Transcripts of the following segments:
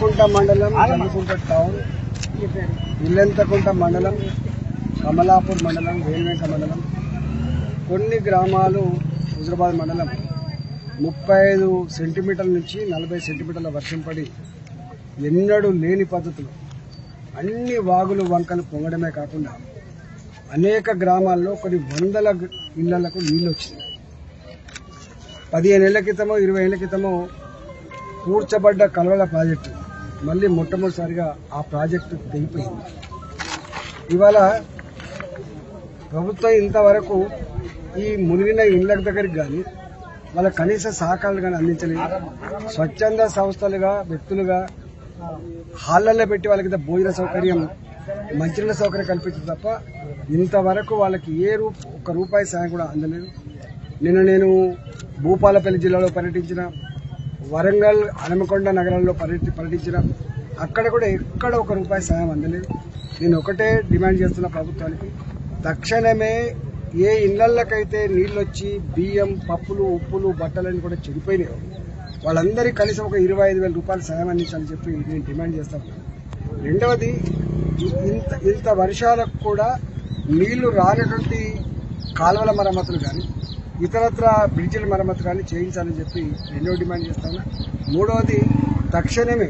ఇల్లెంతకుంట మండలం జమ్మికుంట టౌన్ ఇల్లెంతకుంట మండలం కమలాపూర్ మండలం వేణువెంక మండలం కొన్ని గ్రామాలు హుజరాబాద్ మండలం ముప్పై ఐదు సెంటీమీటర్ల నుంచి నలభై సెంటీమీటర్ల వర్షం పడి ఎన్నడూ లేని పద్ధతులు అన్ని వాగులు వంకలు పొంగడమే కాకుండా అనేక గ్రామాల్లో కొన్ని వందల గ- ఇళ్లకు నీళ్లు వచ్చినాయి పదిహేను ఏళ్ల క్రితమో ఇరవై ఏళ్ల క్రితమో కూర్చబడ్డ కలవల ప్రాజెక్టు మళ్ళీ మొట్టమొదటిసారిగా ఆ ప్రాజెక్టు తెగిపోయింది ఇవాళ ప్రభుత్వం ఇంతవరకు ఈ మునిగిన ఇళ్ల దగ్గరికి కానీ వాళ్ళ కనీస సహకారాలు కానీ అందించలేదు స్వచ్ఛంద సంస్థలుగా వ్యక్తులుగా హాళ్ళల్లో పెట్టి వాళ్ళకి ఇంత భోజన సౌకర్యం మంచినీళ్ళ సౌకర్యం కల్పించింది తప్ప ఇంతవరకు వాళ్ళకి ఏ రూప ఒక్క రూపాయి సాయం కూడా అందలేదు నిన్న నేను భూపాలపల్లి జిల్లాలో పర్యటించిన వరంగల్ హనుమకొండ నగరాల్లో పర్యటి పర్యటించిన అక్కడ కూడా ఎక్కడ ఒక రూపాయి సాయం అందలేదు నేను ఒకటే డిమాండ్ చేస్తున్న ప్రభుత్వానికి తక్షణమే ఏ ఇళ్లకైతే నీళ్ళు వచ్చి బియ్యం పప్పులు ఉప్పులు బట్టలన్నీ కూడా చెడిపోయినాయి వాళ్ళందరికీ కనీసం ఒక ఇరవై ఐదు వేల రూపాయలు సాయం అందించాలని చెప్పి నేను డిమాండ్ చేస్తాను రెండవది ఇంత ఇంత వర్షాలకు కూడా నీళ్లు రానటువంటి కాలువల మరమ్మతులు కానీ ఇతరత్ర బ్రిడ్జిల మరమ్మతు కానీ చేయించాలని చెప్పి రెండవ డిమాండ్ చేస్తాను మూడవది తక్షణమే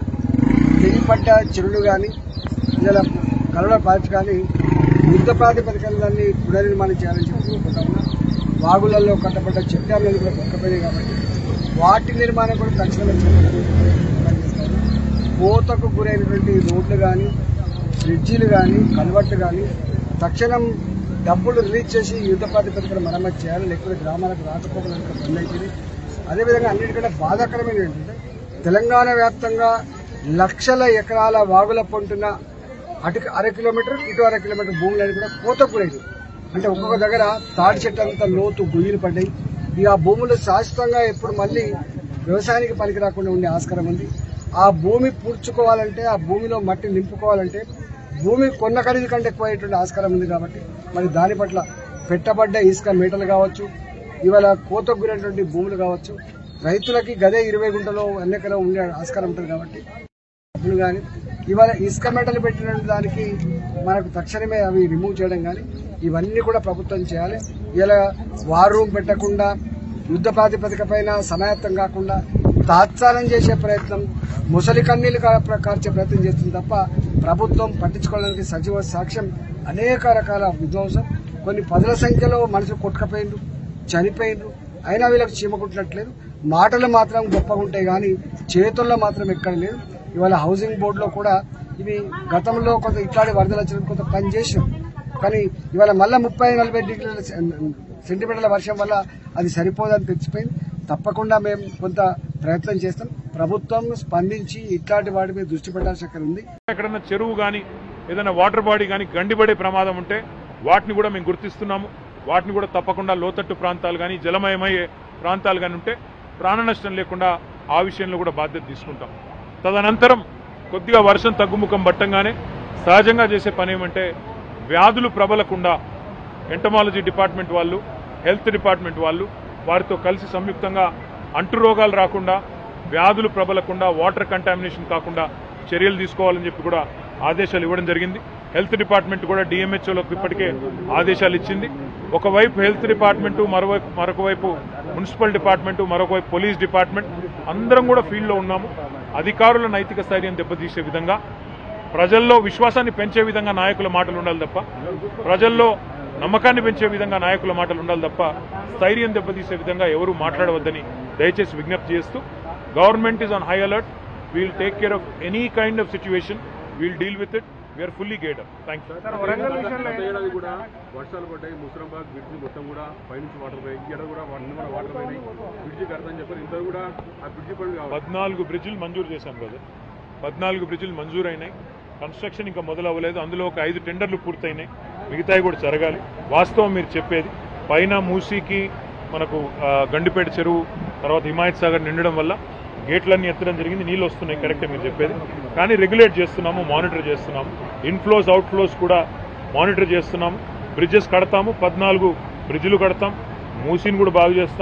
తెగిపడ్డ చెరువులు కానీ ఇలా కలవల ప్రాజెక్టు కానీ యుద్ధ ప్రాతిపదికన దాన్ని పునర్నిర్మాణం చేయాలని చెప్పి కోరుకుంటా ఉన్నా వాగులలో కట్టబడ్డ చెక్ డ్యామ్లను కూడా కొట్టపోయాయి కాబట్టి వాటి నిర్మాణం కూడా తక్షణమే చేయాలని డిమాండ్ చేస్తాను కోతకు గురైనటువంటి రోడ్లు కానీ బ్రిడ్జిలు కానీ కల్వర్ట్లు కానీ తక్షణం డబ్బులు రిలీజ్ చేసి యుద్ధ ప్రాతిపదికన మరమ్మతు చేయాలి లేకపోతే గ్రామాలకు రాకపోకలు బంద్ అవుతుంది అదేవిధంగా అన్నిటికంటే బాధాకరమైన ఏంటంటే తెలంగాణ వ్యాప్తంగా లక్షల ఎకరాల వాగుల పొంటున అటు అర కిలోమీటర్ ఇటు అర కిలోమీటర్ భూములని కూడా కోత గురైంది అంటే ఒక్కొక్క దగ్గర తాడి చెట్టు అంత లోతు గుయ్యలు పడ్డాయి ఇక ఆ భూములు శాశ్వతంగా ఎప్పుడు మళ్ళీ వ్యవసాయానికి పనికి రాకుండా ఉండే ఆస్కారం ఉంది ఆ భూమి పూడ్చుకోవాలంటే ఆ భూమిలో మట్టి నింపుకోవాలంటే భూమి కొన్న ఖరీదు కంటే ఎక్కువ అయ్యేటువంటి ఆస్కారం ఉంది కాబట్టి మరి దాని పట్ల పెట్టబడ్డ ఇసుక మీటలు కావచ్చు ఇవాళ కోతకు గురైనటువంటి భూములు కావచ్చు రైతులకి గదే ఇరవై గుంటలో ఎన్నికలో ఉండే ఆస్కారం ఉంటుంది కాబట్టి డబ్బులు కానీ ఇవాళ ఇసుక మెటలు పెట్టిన దానికి మనకు తక్షణమే అవి రిమూవ్ చేయడం కానీ ఇవన్నీ కూడా ప్రభుత్వం చేయాలి ఇలా వార్ రూమ్ పెట్టకుండా యుద్ధ ప్రాతిపదిక పైన సమాయత్తం కాకుండా తాత్సారం చేసే ప్రయత్నం ముసలి కన్నీళ్లు కా- కార్చే ప్రయత్నం చేస్తుంది తప్ప ప్రభుత్వం పట్టించుకోవడానికి సజీవ సాక్ష్యం అనేక రకాల విధ్వంసం కొన్ని పదుల సంఖ్యలో మనుషులు కొట్టుకపోయిండ్రు చనిపోయిండ్రు అయినా వీళ్ళకి చీమ కుట్టినట్లేదు మాటలు మాత్రం గొప్పగా ఉంటాయి కానీ చేతుల్లో మాత్రం ఎక్కడ లేదు ఇవాళ హౌసింగ్ బోర్డులో కూడా ఇవి గతంలో కొంత ఇట్లాంటి వరదలు వచ్చిన కొంత పని చేసినాం కానీ ఇవాళ మళ్ళీ ముప్పై నలభై డిగ్రీల సెంటీమీటర్ల వర్షం వల్ల అది సరిపోదని తెచ్చిపోయింది తప్పకుండా మేము కొంత ప్రయత్నం చేస్తాం ప్రభుత్వం స్పందించి ఇట్లాంటి వాటి మీద దృష్టి పెట్టాల్సిన అక్కడ ఉంది ఎక్కడన్నా చెరువు కానీ ఏదైనా వాటర్ బాడీ కానీ గండిపడే ప్రమాదం ఉంటే వాటిని కూడా మేము గుర్తిస్తున్నాము వాటిని కూడా తప్పకుండా లోతట్టు ప్రాంతాలు కానీ జలమయమయ్యే ప్రాంతాలు కానీ ఉంటే ప్రాణ నష్టం లేకుండా ఆ విషయంలో కూడా బాధ్యత తీసుకుంటాం తదనంతరం కొద్దిగా వర్షం తగ్గుముఖం పట్టంగానే సహజంగా చేసే పని ఏమంటే వ్యాధులు ప్రబలకుండా ఎంటమాలజీ డిపార్ట్మెంట్ వాళ్ళు హెల్త్ డిపార్ట్మెంట్ వాళ్ళు వారితో కలిసి సంయుక్తంగా అంటు రోగాలు రాకుండా వ్యాధులు ప్రబలకుండా వాటర్ కంటామినేషన్ కాకుండా చర్యలు తీసుకోవాలని చెప్పి కూడా ఆదేశాలు ఇవ్వడం జరిగింది హెల్త్ డిపార్ట్మెంట్ కూడా డిఎంహెచ్ఓలకు ఇప్పటికే ఆదేశాలు ఇచ్చింది ఒకవైపు హెల్త్ డిపార్ట్మెంట్ మరోవైపు మరొక వైపు మున్సిపల్ డిపార్ట్మెంట్ మరొక వైపు పోలీస్ డిపార్ట్మెంట్ అందరం కూడా ఫీల్డ్లో ఉన్నాము అధికారుల నైతిక స్థైర్యం దెబ్బతీసే విధంగా ప్రజల్లో విశ్వాసాన్ని పెంచే విధంగా నాయకుల మాటలు ఉండాలి తప్ప ప్రజల్లో నమ్మకాన్ని పెంచే విధంగా నాయకుల మాటలు ఉండాలి తప్ప స్థైర్యం దెబ్బతీసే విధంగా ఎవరు మాట్లాడవద్దని దయచేసి విజ్ఞప్తి చేస్తూ government is on high alert we'll take care of any kind of situation we'll deal with it we're fully గేడ్ అప్ థ్యాంక్ యూ గత ఏడాది కూడా వర్షాలు పడ్డాయి ముసరాబాద్ బ్రిడ్జ్ మొత్తం కూడా పైనుంచి వాటర్ పోయి ఈ ఏడాది కూడా అన్ని కూడా వాటర్ పోయినాయి బ్రిడ్జి కడతాని చెప్పారు ఇంత కూడా ఆ బ్రిడ్జి పనులు కావాలి పద్నాలుగు బ్రిడ్జిలు మంజూరు చేశాం కదా పద్నాలుగు బ్రిడ్జిలు మంజూరు అయినాయి కన్స్ట్రక్షన్ ఇంకా మొదలు అవ్వలేదు అందులో ఒక ఐదు టెండర్లు పూర్తయినాయి మిగతాయి కూడా జరగాలి వాస్తవం మీరు చెప్పేది పైన మూసీకి మనకు ఆ, గండిపేట చెరువు తర్వాత హిమాయత్ సాగర్ నిండడం వల్ల గేట్లన్నీ ఎత్తడం జరిగింది నీళ్ళు వస్తున్నాయి కరెక్టే మీరు చెప్పేది కానీ రెగ్యులేట్ చేస్తున్నాము మానిటర్ చేస్తున్నాము ఇన్ఫ్లోస్ అవుట్ఫ్లోస్ కూడా మానిటర్ చేస్తున్నాము బ్రిడ్జెస్ కడతాము పద్నాలుగు బ్రిడ్జిలు కడతాం మూసీని కూడా బాగు చేస్తాం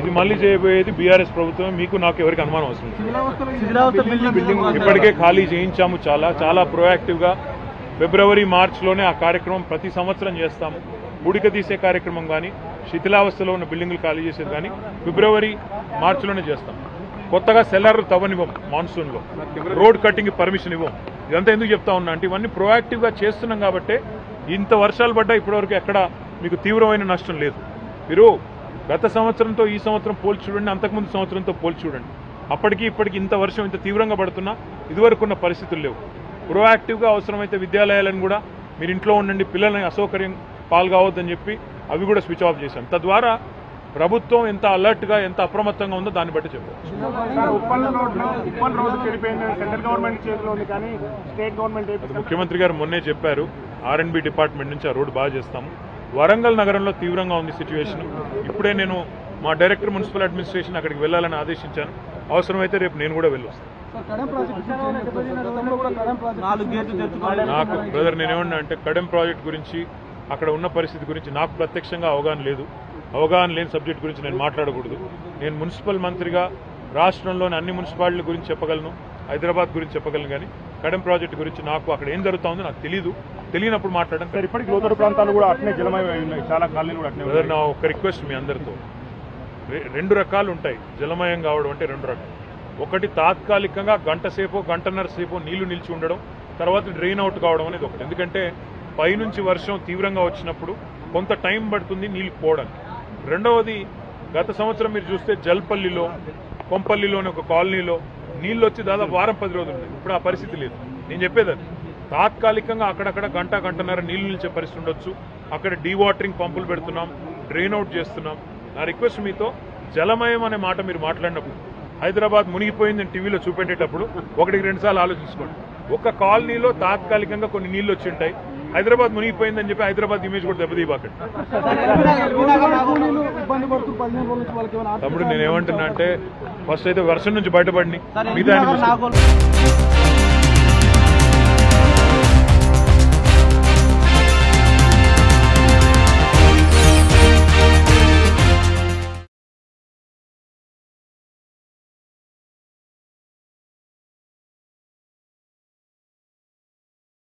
ఇది మళ్ళీ చేయబోయేది బీఆర్ఎస్ ప్రభుత్వం మీకు నాకు ఎవరికి అనుమానం అవసరం లేదు ఇప్పటికే ఖాళీ చేయించాము చాలా చాలా proactive గా ఫిబ్రవరి మార్చిలోనే ఆ కార్యక్రమం ప్రతి సంవత్సరం చేస్తాము బుడిక తీసే కార్యక్రమం కానీ శిథిలావస్థలో ఉన్న బిల్డింగులు ఖాళీ చేసేది కానీ ఫిబ్రవరి మార్చిలోనే చేస్తాం కొత్తగా సెల్లర్లు తవ్వనివ్వం మాన్సూన్లో రోడ్ కటింగ్ పర్మిషన్ ఇవ్వం ఇదంతా ఎందుకు చెప్తా ఉన్నా అంటే ఇవన్నీ proactive గా చేస్తున్నాం కాబట్టి ఇంత వర్షాలు పడ్డా ఇప్పటివరకు ఎక్కడ మీకు తీవ్రమైన నష్టం లేదు మీరు గత సంవత్సరంతో ఈ సంవత్సరం పోల్చి చూడండి అంతకుముందు సంవత్సరంతో పోల్చి చూడండి అప్పటికి ఇప్పటికి ఇంత వర్షం ఇంత తీవ్రంగా పడుతున్నా ఇదివరకు ఉన్న పరిస్థితులు లేవు ప్రొయాక్టివ్గా అవసరమైతే విద్యాలయాలను కూడా మీరు ఇంట్లో ఉండండి పిల్లల్ని అసౌకర్యం పాల్గొవద్దని చెప్పి అవి కూడా స్విచ్ ఆఫ్ చేశాం తద్వారా ప్రభుత్వం ఎంత అలర్ట్గా ఎంత అప్రమత్తంగా ఉందో దాన్ని బట్టి చెప్పారు సార్ ఉప్పల్ రోడ్లో ఉప్పల్ రోడ్డు చెడిపోయింది సెంట్రల్ గవర్నమెంట్ చేతిలో ఉంది కానీ స్టేట్ గవర్నమెంట్ అది వేపిస్తుంది. ముఖ్యమంత్రి గారు మొన్నే చెప్పారు ఆర్ఎండ్బి డిపార్ట్మెంట్ నుంచి ఆ రోడ్డు బాగా చేస్తాము వరంగల్ నగరంలో తీవ్రంగా ఉంది సిచ్యువేషన్ ఇప్పుడే నేను మా డైరెక్టర్ మున్సిపల్ అడ్మినిస్ట్రేషన్ అక్కడికి వెళ్ళాలని ఆదేశించాను అవసరమైతే రేపు నేను కూడా వెళ్ళొస్తాను నాలుగు గేట్లు తెచ్చుకోవాలి నాకు బ్రదర్ నేనేమన్నా అంటే కడెం ప్రాజెక్ట్ గురించి అక్కడ ఉన్న పరిస్థితి గురించి నాకు ప్రత్యక్షంగా అవగాహన లేదు అవగాహన లేని సబ్జెక్ట్ గురించి నేను మాట్లాడకూడదు నేను మున్సిపల్ మంత్రిగా రాష్ట్రంలోని అన్ని మున్సిపాలిటీల గురించి చెప్పగలను హైదరాబాద్ గురించి చెప్పగలను కానీ కడెం ప్రాజెక్ట్ గురించి నాకు అక్కడ ఏం జరుగుతుందో నాకు తెలియదు తెలియనప్పుడు మాట్లాడడం సార్ ఇప్పటికి లోతట్టు ప్రాంతాలు కూడా అట్నే జలమయం ఉన్నాయి చాలా కాలనీలు కూడా అట్నే బ్రదర్ ఉన్నాయి. నా ఒక రిక్వెస్ట్ మీ అందరితో రె- రెండు రకాలు ఉంటాయి జలమయం కావడం అంటే రెండు రకాలు ఒకటి తాత్కాలికంగా గంట సేపు గంటన్నర సేపు నీళ్లు నిలిచి ఉండడం తర్వాత డ్రైన్ అవుట్ కావడం అనేది ఒకటి ఎందుకంటే పైనుంచి వర్షం తీవ్రంగా వచ్చినప్పుడు కొంత టైం పడుతుంది నీళ్లు పోవడానికి రెండవది గత సంవత్సరం మీరు చూస్తే జల్పల్లిలో కొంపల్లిలోని ఒక కాలనీలో నీళ్ళు వచ్చి దాదాపు వారం పది రోజులు ఉన్నాయి ఇప్పుడు ఆ పరిస్థితి లేదు నేను చెప్పేది అది తాత్కాలికంగా అక్కడక్కడ గంట గంటన్నర నీళ్లు నిలిచే పరిస్థితి ఉండొచ్చు అక్కడ డీవాటరింగ్ పంపులు పెడుతున్నాం డ్రైన్ అవుట్ చేస్తున్నాం నా రిక్వెస్ట్ మీతో జలమయం అనే మాట మీరు మాట్లాడినప్పుడు హైదరాబాద్ మునిగిపోయిందని టీవీలో చూపెట్టేటప్పుడు ఒకటికి రెండు సార్లు ఆలోచించుకోండి ఒక కాలనీలో తాత్కాలికంగా కొన్ని నీళ్లు వచ్చి ఉంటాయి హైదరాబాద్ మునిగిపోయిందని చెప్పి హైదరాబాద్ ఇమేజ్ కూడా దెబ్బతీయబాకండి ఇబ్బంది పడుతూ పదిహేను రోజుల నుంచి వాళ్ళకి ఏమైనా తమ్ముడు నేను ఏమంటున్నా అంటే ఫస్ట్ అయితే వర్షం నుంచి బయటపడిని మిగతా అన్ని ఎన్నికల చూసుకోండి. నాగోల్